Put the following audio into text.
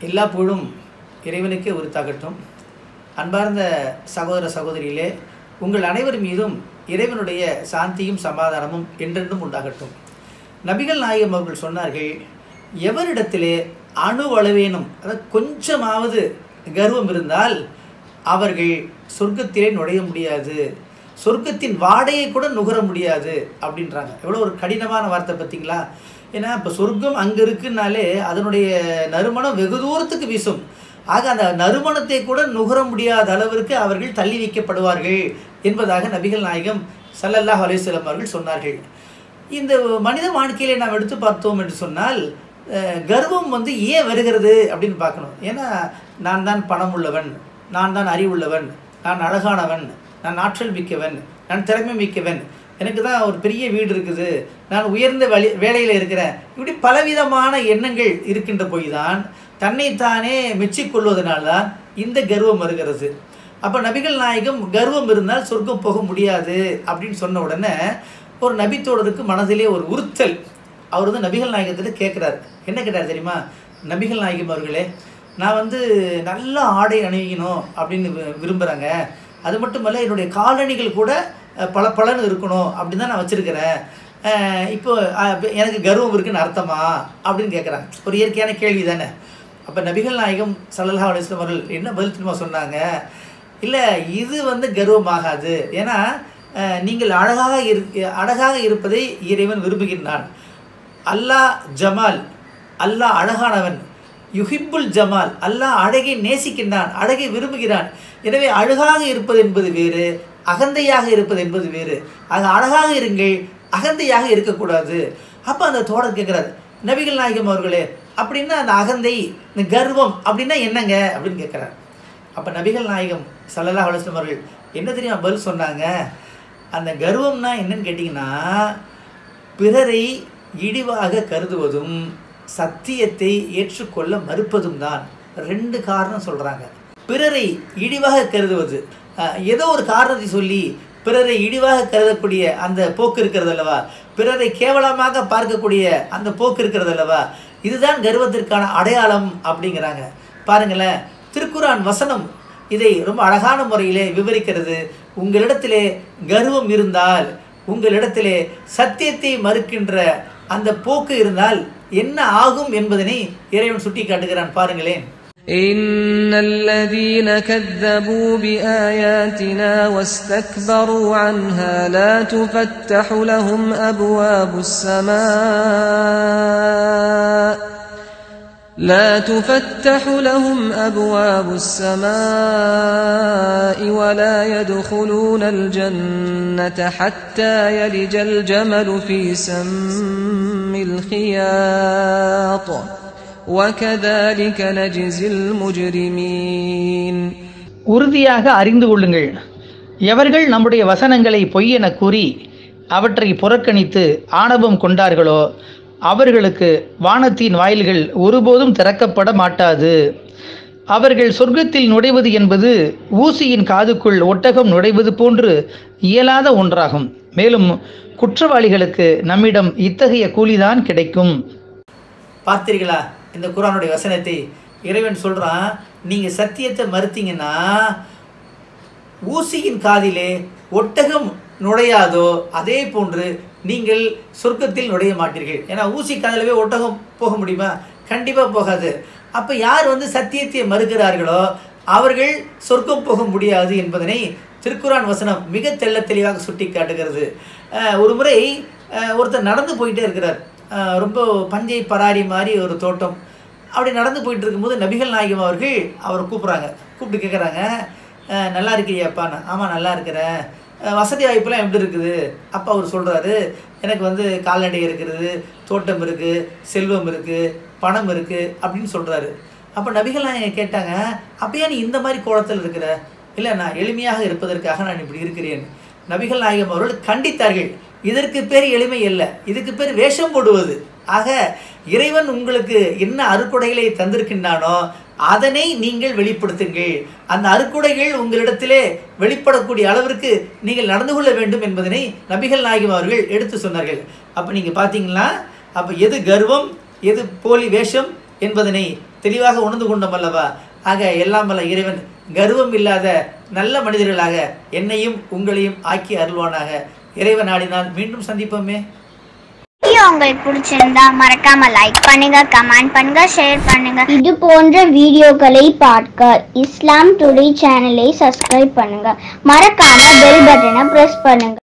எல்லா புகழும் இறைவனுக்கே உரித்தாகட்டும் அன்பார்ந்த சகோதர சகோதரிகளே உங்கள் அனைவர் மீதும் இறைவனுடைய சாந்தியும் சமாதானமும் என்றென்றும் உண்டாகட்டும் நபிகள் நாயகம் அவர்கள் சொன்னார்கள் எவரிடத்திலே அணு அளவேனும் அதாவது கொஞ்சமாவது கர்வம் இருந்தால் அவர்கள் சொர்க்கத்திலே நுழைய முடியாது சொர்க்கத்தின் வாடையை கூட நுகர முடியாது அப்படின்றாங்க எவ்வளோ ஒரு கடினமான வார்த்தை பார்த்தீங்களா ஏன்னா இப்போ சொர்க்கம் அங்கே இருக்குன்னாலே அதனுடைய நறுமணம் வெகு தூரத்துக்கு வீசும் ஆக அந்த நறுமணத்தை கூட நுகர முடியாத அளவிற்கு அவர்கள் தள்ளி வைக்கப்படுவார்கள் என்பதாக நபிகள் நாயகம் ஸல்லல்லாஹு அலைஹி வஸல்லம் அவர்கள் சொன்னார்கள் இந்த மனித வாழ்க்கையிலே நாம் எடுத்து பார்த்தோம் என்று சொன்னால் அஹ், கர்வம் வந்து ஏன் வருகிறது அப்படின்னு பார்க்கணும் ஏன்னா நான் தான் பணம் உள்ளவன் நான் தான் அறிவுள்ளவன் நான் அழகானவன் நான் ஆற்றல் மிக்கவன் நான் திறமை மிக்கவன் எனக்கு தான் ஒரு பெரிய வீடு இருக்குது நான் உயர்ந்த வழி வேலையில் இருக்கிறேன் இப்படி பலவிதமான எண்ணங்கள் இருக்கின்ற போய் தான் தன்னைத்தானே மெச்சிக்கொள்வதனால்தான் இந்த கர்வம் வருகிறது அப்போ நபிகள் நாயகம் கர்வம் இருந்தால் சொர்க்கம் போக முடியாது அப்படின்னு சொன்ன உடனே ஒரு நபித்தோடருக்கு மனதிலே ஒரு உறுத்தல் அவர் வந்து நபிகள் நாயகத்திட்ட கேட்குறாரு என்ன கேட்டார் தெரியுமா நபிகள் நாயகம் அவர்களே நான் வந்து நல்ல ஆடை அணியணும் அப்படின்னு வி- விரும்புகிறாங்க அது மட்டும் இல்ல என்னுடைய காலணிகள் கூட அஹ், பல பலன்னு இருக்கணும் அப்படின்னு தான் நான் வச்சுருக்கிறேன் இப்போ அஹ், இப்ப எனக்கு கர்வம் இருக்குன்னு அர்த்தமா அப்படின்னு கேட்குறாங்க ஒரு இயற்கையான கேள்வி தானே அப்போ நபிகள் நாயகம் சல்லல்லாஹு அலைஹி வஸல்லம் அவர்கள் என்ன பதில் திரும்ப சொன்னாங்க இல்லை இது வந்து கர்வமாகாது ஏன்னா அஹ், நீங்கள் அழகாக இரு அழகாக இருப்பதை இறைவன் விரும்புகின்றான் அல்லாஹ் ஜமால் அல்லாஹ் அழகானவன் யுஹிப்புல் ஜமால் அல்லாஹ் அழகை நேசிக்கின்றான் அழகை விரும்புகிறான் எனவே அழகாக இருப்பது என்பது வேறு அகந்தையாக இருப்பது என்பது வேறு அது அழகாக இருங்கள் அகந்தையாக இருக்கக்கூடாது அப்போ அந்த தோழர் கேட்குறாரு நபிகள் நாயகம் அவர்களே அப்படின்னா அந்த அகந்தை இந்த கர்வம் அப்படின்னா என்னங்க அப்படின்னு கேட்குறாரு அப்போ நபிகள் நாயகம் சல்லல்லாஹு அலைஹி வஸல்லம் அவர்கள் என்ன தெரியுமா பதில் சொன்னாங்க அந்த கர்வம்னா என்னன்னு கேட்டிங்கன்னா பிறரை இழிவாக கருதுவதும் சத்தியத்தை ஏற்றுக்கொள்ள மறுப்பதும் தான் ரெண்டு காரணம் சொல்கிறாங்க பிறரை இழிவாக கருதுவது அஹ், ஏதோ ஒரு காரணத்தை சொல்லி பிறரை இழிவாக கருதக்கூடிய அந்த போக்கு இருக்கிறது அல்லவா பிறரை கேவலமாக பார்க்கக்கூடிய அந்த போக்கு இருக்கிறது அல்லவா இதுதான் கர்வத்திற்கான அடையாளம் அப்படிங்கிறாங்க பாருங்களேன் திருக்குரான் வசனம் இதை ரொம்ப அழகான முறையிலே விவரிக்கிறது உங்களிடத்திலே கர்வம் இருந்தால் உங்களிடத்திலே சத்தியத்தை மறுக்கின்ற அந்த போக்கு இருந்தால் என்ன ஆகும் என்பதனை இறைவன் சுட்டி காட்டுகிறான் பாருங்களேன் إن الذين كذبوا بآياتنا واستكبروا عنها لا تفتح لهم أبواب السماء لا تفتح لهم أبواب السماء ولا يدخلون الجنة حتى يلج الجمل في سم الخياط وكذلك نجزي المجرمين உறுதியாக அறிந்து கொள்ளுங்கள் எவர்கள் நம்முடைய வசனங்களை பொய் என கூறி அவற்றை புறக்கணித்து ஆணவம் கொண்டார்களோ அவர்களுக்கு வானத்தின் வாயில்கள் ஒருபோதும் திறக்கப்பட மாட்டாது அவர்கள் சொர்க்கத்தில் நுழைவது என்பது ஊசியின் காதுக்குள் ஒட்டகம் நுழைவது போன்று இயலாத ஒன்றாகும் மேலும் குற்றவாளிகளுக்கு நம்மிடம் இத்தகைய கூலிதான் கிடைக்கும் பார்த்தீர்களா இந்த குரானுடைய வசனத்தை இறைவன் சொல்றான் நீங்க சத்தியத்தை மறுத்தீங்கன்னா ஊசியின் காதிலே ஒட்டகம் நுழையாதோ அதே போன்று நீங்கள் சொர்க்கத்தில் நுழைய மாட்டீர்கள் ஏன்னா ஊசி காதிலவே ஒட்டகம் போக முடியுமா கண்டிப்பாக போகாது அப்போ யார் வந்து சத்தியத்தை மறுக்கிறார்களோ அவர்கள் சொர்க்கம் போக முடியாது என்பதனை திருக்குரான் வசனம் மிக தெள்ள தெளிவாக சுட்டி காட்டுகிறது அஹ் ஒரு முறை அஹ் ஒருத்தர் நடந்து போயிட்டே இருக்கிறார் அஹ் ரொம்ப பஞ்சை பராரி மாதிரி ஒரு தோட்டம் அப்படி நடந்து போயிட்டு இருக்கும்போது நபிகள் நாயகம் அவர்கள் அவரை கூப்பிட்றாங்க கூப்பிட்டு கேட்குறாங்க நல்லா இருக்கிறியாப்பான்னு ஆமாம் நல்லா இருக்கிறேன் அஹ் வசதி வாய்ப்புலாம் எப்படி இருக்குது அப்பா அவர் சொல்கிறாரு எனக்கு வந்து கால்நடை இருக்கிறது தோட்டம் இருக்குது செல்வம் இருக்குது பணம் இருக்குது அப்படின்னு சொல்கிறாரு அப்போ நபிகள் நாயகம் கேட்டாங்க அப்பயே நீ இந்த மாதிரி கோலத்தில் இருக்கிற இல்லை நான் எளிமையாக இருப்பதற்காக நான் இப்படி இருக்கிறேன் நபிகள் நாயகம் அவர்கள் கண்டித்தார்கள் இதற்கு பேர் எளிமை அல்ல இதுக்கு பேர் வேஷம் போடுவது ஆக இறைவன் உங்களுக்கு என்ன அருக்குடைகளை தந்திருக்கின்றானோ அதனை நீங்கள் வெளிப்படுத்துங்கள் அந்த அருக்குடைகள் உங்களிடத்திலே வெளிப்படக்கூடிய அளவிற்கு நீங்கள் நடந்து கொள்ள வேண்டும் என்பதனை நபிகள் நாயகம் அவர்கள் எடுத்து சொன்னார்கள் அப்போ நீங்கள் பார்த்தீங்கன்னா அப்போ எது கர்வம் எது போலி வேஷம் என்பதனை தெளிவாக உணர்ந்து கொண்டோம் அல்லவா ஆக எல்லாம் வல்ல இறைவன் கர்வம் இல்லாத நல்ல மனிதர்களாக என்னையும் உங்களையும் ஆக்கி அருள்வானாக இறைவன் நாடினால் மீண்டும் சந்திப்போமே வீடியோ உங்களுக்கு பிடிச்சிருந்தா மறக்காம லைக் பண்ணுங்க கமெண்ட் பண்ணுங்க ஷேர் பண்ணுங்க இது போன்ற வீடியோக்களை பார்க்க இஸ்லாம் டுடே சேனலை சப்ஸ்கிரைப் பண்ணுங்க மறக்காம பெல் பட்டனை பிரஸ் பண்ணுங்க